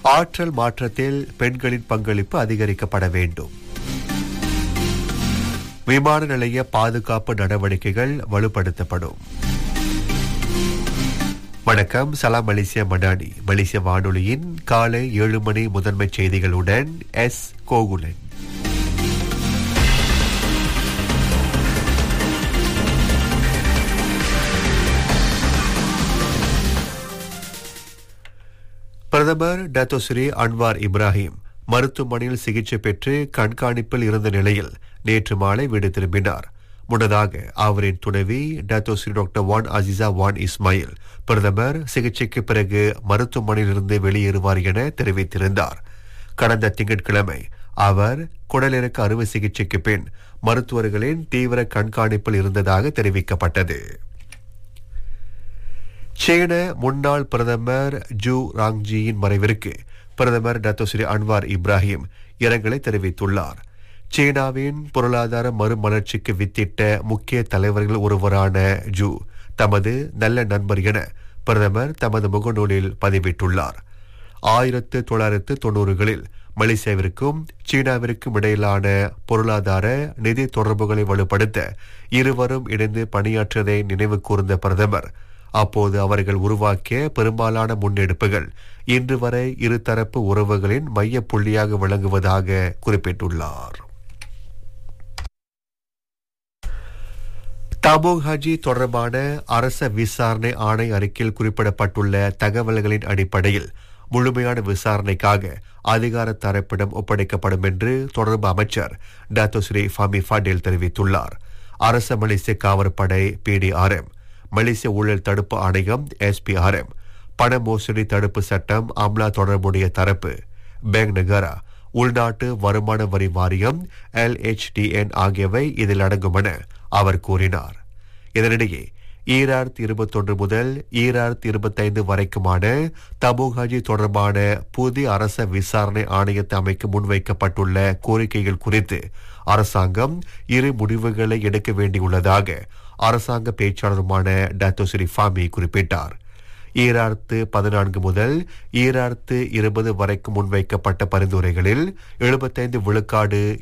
ஆற்றல் மாற்றத்தில் பெண்களின் பங்களிப்பு அதிகரிக்கப்பட வேண்டும் விமான நிலைய பாதுகாப்பு நடவடிக்கைகள் வலுப்படுத்தப்படும் வணக்கம் சலாம் மலேசியா மடானி மலேசிய வானொலியின் காலை ஏழு மணி முதன்மை செய்திகளுடன் எஸ் கோகுலன் பிரதமர் டத்தோஸ்ரீ அன்வார் இப்ராஹிம் மருத்துவமனையில் சிகிச்சை பெற்று கண்காணிப்பில் இருந்த நிலையில் நேற்று மாலை வீடு திரும்பினார் முன்னதாக அவரின் துணைவி Dato Sri doctor Wan Azizah Wan Ismail பிரதமர் சிகிச்சைக்கு பிறகு மருத்துவமனையிலிருந்து வெளியேறுவார் என தெரிவித்திருந்தார் கடந்த திங்கட்கிழமை அவர் குடலிறக்க அறுவை சிகிச்சைக்கு பின் மருத்துவர்களின் தீவிர கண்காணிப்பில் இருந்ததாக தெரிவிக்கப்பட்டது சீன முன்னாள் பிரதமர் ஜூ ராங்ஜியின் மறைவிற்கு பிரதமர் டத்தோஸ்ரீ அன்வார் இப்ராஹிம் இரங்கலை தெரிவித்துள்ளார் சீனாவின் பொருளாதார மறுமலர்ச்சிக்கு வித்திட்ட முக்கிய தலைவர்கள் ஒருவரான ஜூ தமது நல்ல நண்பர் என பிரதமர் தமது முகநூலில் பதிவிட்டுள்ளார் ஆயிரத்து தொள்ளாயிரத்து தொண்ணூறுகளில் மலேசியாவிற்கும் சீனாவிற்கும் இடையிலான பொருளாதார நிதி தொடர்புகளை வலுப்படுத்த இருவரும் இணைந்து பணியாற்றியதை நினைவு கூர்ந்த பிரதமர் அப்போது அவர்கள் உருவாக்கிய பெரும்பாலான முன்னெடுப்புகள் இன்று வரை இருதரப்பு உறவுகளின் மைய புள்ளியாக விளங்குவதாக குறிப்பிட்டுள்ளார் தபோக் ஹஜி தொடர்பான அரச விசாரணை ஆணை அறிக்கையில் குறிப்பிடப்பட்டுள்ள தகவல்களின் அடிப்படையில் முழுமையான விசாரணைக்காக அதிகார தரப்பிடம் ஒப்படைக்கப்படும் என்று தொடர்பு அமைச்சர் டாத்தோ ஸ்ரீ ஃபாமி ஃபடேல் தெரிவித்துள்ளார் அரச மலேசிய காவற்படை பிடிஆர்எம் மலேசிய ஊழல் தடுப்பு ஆணையம் எஸ்பிஆர்எம் பண மோசடி தடுப்பு சட்டம் அம்லா தொடர்புடைய தரப்பு பேங்க் நகரா உள்நாட்டு வருமான வரி வாரியம் எல்ஹெச்டிஎன் ஆகியவை இதில் அடங்கும் என அவர் கூறினார் இதனிடையே ஈராயிரத்தி இருபத்தொன்று முதல் ஈராயிரத்தி இருபத்தைந்து வரைக்குமான தபுகாஜி தொடர்பான புதிய அரச விசாரணை ஆணையத்தை அமைக்க முன்வைக்கப்பட்டுள்ள கோரிக்கைகள் குறித்து அரசாங்கம் இரு முடிவுகளை எடுக்க வேண்டியுள்ளதாக அரசாங்க பேச்சாளருமான டாத்தோஸ்ரீ ஃபாமி குறிப்பிட்டார் ஈராயிரத்து பதினான்கு முதல் ஈராயிரத்து இருபது வரைக்கும் முன்வைக்கப்பட்ட பரிந்துரைகளில் எழுபத்தைந்து விழுக்காடு